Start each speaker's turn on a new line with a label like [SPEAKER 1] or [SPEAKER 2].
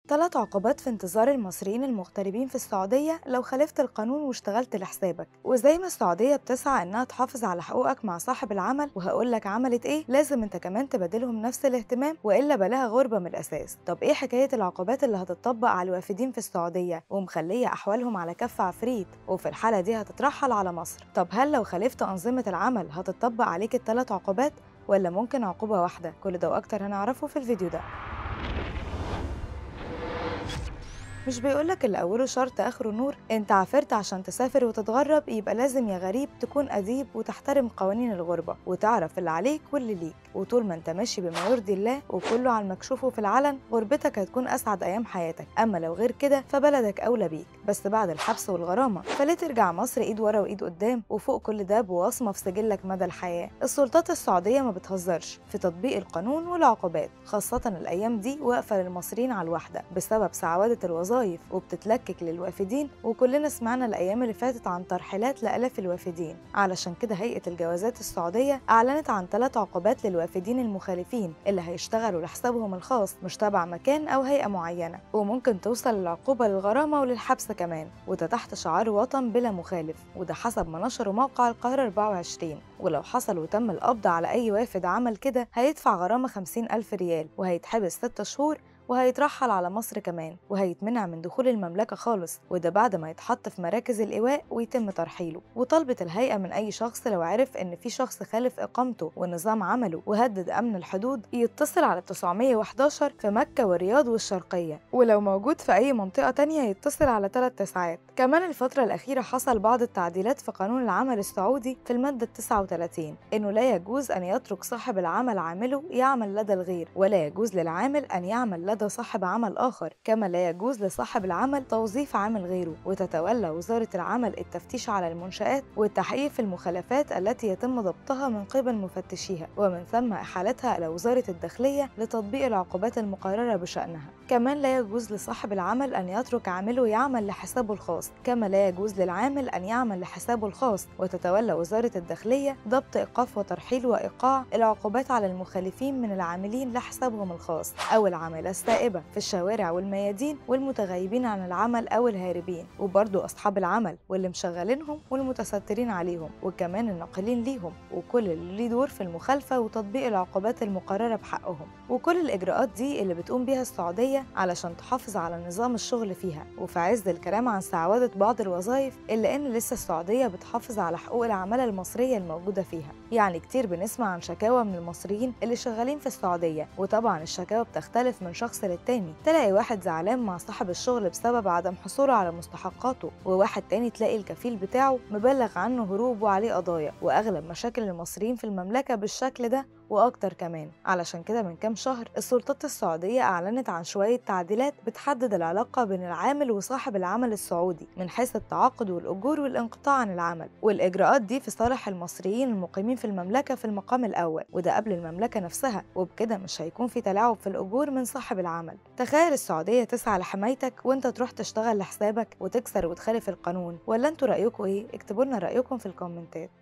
[SPEAKER 1] ثلاث عقوبات في انتظار المصريين المغتربين في السعودية لو خالفت القانون واشتغلت لحسابك وزي ما السعودية بتسعى إنها تحافظ على حقوقك مع صاحب العمل وهقولك عملت إيه لازم أنت كمان تبادلهم نفس الاهتمام وإلا بلاها غربة من الأساس طب إيه حكاية العقوبات اللي هتطبق على الوافدين في السعودية ومخلية أحوالهم على كف عفريت وفي الحالة دي هتترحل على مصر طب هل لو خالفت أنظمة العمل هتطبق عليك الثلاث عقوبات ولا ممكن عقوبة واحدة كل ده وأكتر هنعرفه في الفيديو ده مش بيقولك اللي أوله شرط آخره نور أنت عافرت عشان تسافر وتتغرب يبقى لازم يا غريب تكون أديب وتحترم قوانين الغربة وتعرف اللي عليك واللي ليك وطول ما أنت ماشي بما يرضي الله وكله على المكشوف وفي العلن غربتك هتكون أسعد أيام حياتك أما لو غير كده فبلدك أولى بيك بس بعد الحبس والغرامة فليه ترجع مصر إيد ورا وإيد قدام وفوق كل ده بوصمة في سجلك مدى الحياة السلطات السعودية ما بتهزرش في تطبيق القانون والعقوبات خاصة الأيام دي واقفة للمصريين على الوحدة بسبب سعودة الوظائف وبتتلكك للوافدين وكلنا سمعنا الأيام اللي فاتت عن ترحيلات لآلاف الوافدين علشان كده هيئة الجوازات السعودية أعلنت عن ثلاث عقوبات للوافدين المخالفين اللي هيشتغلوا لحسابهم الخاص مش تبع مكان أو هيئة معينة وممكن توصل العقوبة للغرامة وللحبس كمان وده تحت شعار وطن بلا مخالف وده حسب ما نشره موقع القاهرة 24 ولو حصل وتم القبض على أي وافد عمل كده هيدفع غرامة 50 ألف ريال وهيتحبس 6 شهور وهيترحل على مصر كمان وهيتمنع من دخول المملكة خالص وده بعد ما يتحط في مراكز الإيواء ويتم ترحيله وطلبت الهيئة من أي شخص لو عرف إن في شخص خالف إقامته ونظام عمله وهدد أمن الحدود يتصل على 911 في مكة والرياض والشرقية ولو موجود في أي منطقة تانية يتصل على 3 تسعات كمان الفترة الأخيرة حصل بعض التعديلات في قانون العمل السعودي في المادة 39 إنه لا يجوز أن يترك صاحب العمل عامله يعمل لدى الغير ولا يجوز للعامل أن يعمل لدى لدى صاحب عمل آخر كما لا يجوز لصاحب العمل توظيف عامل غيره وتتولى وزارة العمل التفتيش على المنشآت والتحقيق في المخالفات التي يتم ضبطها من قبل مفتشيها ومن ثم إحالتها إلى وزارة الداخلية لتطبيق العقوبات المقررة بشأنها كمان لا يجوز لصاحب العمل أن يترك عامله يعمل لحسابه الخاص كما لا يجوز للعامل أن يعمل لحسابه الخاص وتتولى وزارة الداخلية ضبط إيقاف وترحيل وإيقاع العقوبات على المخالفين من العاملين لحسابهم الخاص أو العاملة السائبة في الشوارع والميادين والمتغيبين عن العمل أو الهاربين وبرضو أصحاب العمل واللي مشغلينهم والمتسترين عليهم وكمان الناقلين ليهم وكل اللي ليه دور في المخالفة وتطبيق العقوبات المقررة بحقهم وكل الإجراءات دي اللي بتقوم بيها السعودية علشان تحافظ على نظام الشغل فيها وفي عز الكلام عن سعودة بعض الوظائف إلا إن لسه السعودية بتحافظ على حقوق العمالة المصرية الموجودة فيها يعني كتير بنسمع عن شكاوى من المصريين اللي شغالين في السعودية وطبعا الشكاوى بتختلف من شخص للتاني تلاقي واحد زعلان مع صاحب الشغل بسبب عدم حصوله على مستحقاته وواحد تاني تلاقي الكفيل بتاعه مبلغ عنه هروب وعليه قضايا وأغلب مشاكل المصريين في المملكة بالشكل ده وأكتر كمان علشان كده من كام شهر السلطات السعودية أعلنت عن شوية تعديلات بتحدد العلاقة بين العامل وصاحب العمل السعودي من حيث التعاقد والأجور والانقطاع عن العمل والإجراءات دي في صالح المصريين المقيمين في المملكة في المقام الأول وده قبل المملكة نفسها وبكده مش هيكون في تلاعب في الأجور من صاحب العمل تخيل السعودية تسعى لحمايتك وانت تروح تشتغل لحسابك وتكسر وتخالف القانون ولا انتوا رأيكم ايه؟ اكتبوا لنا رأيكم في الكومنتات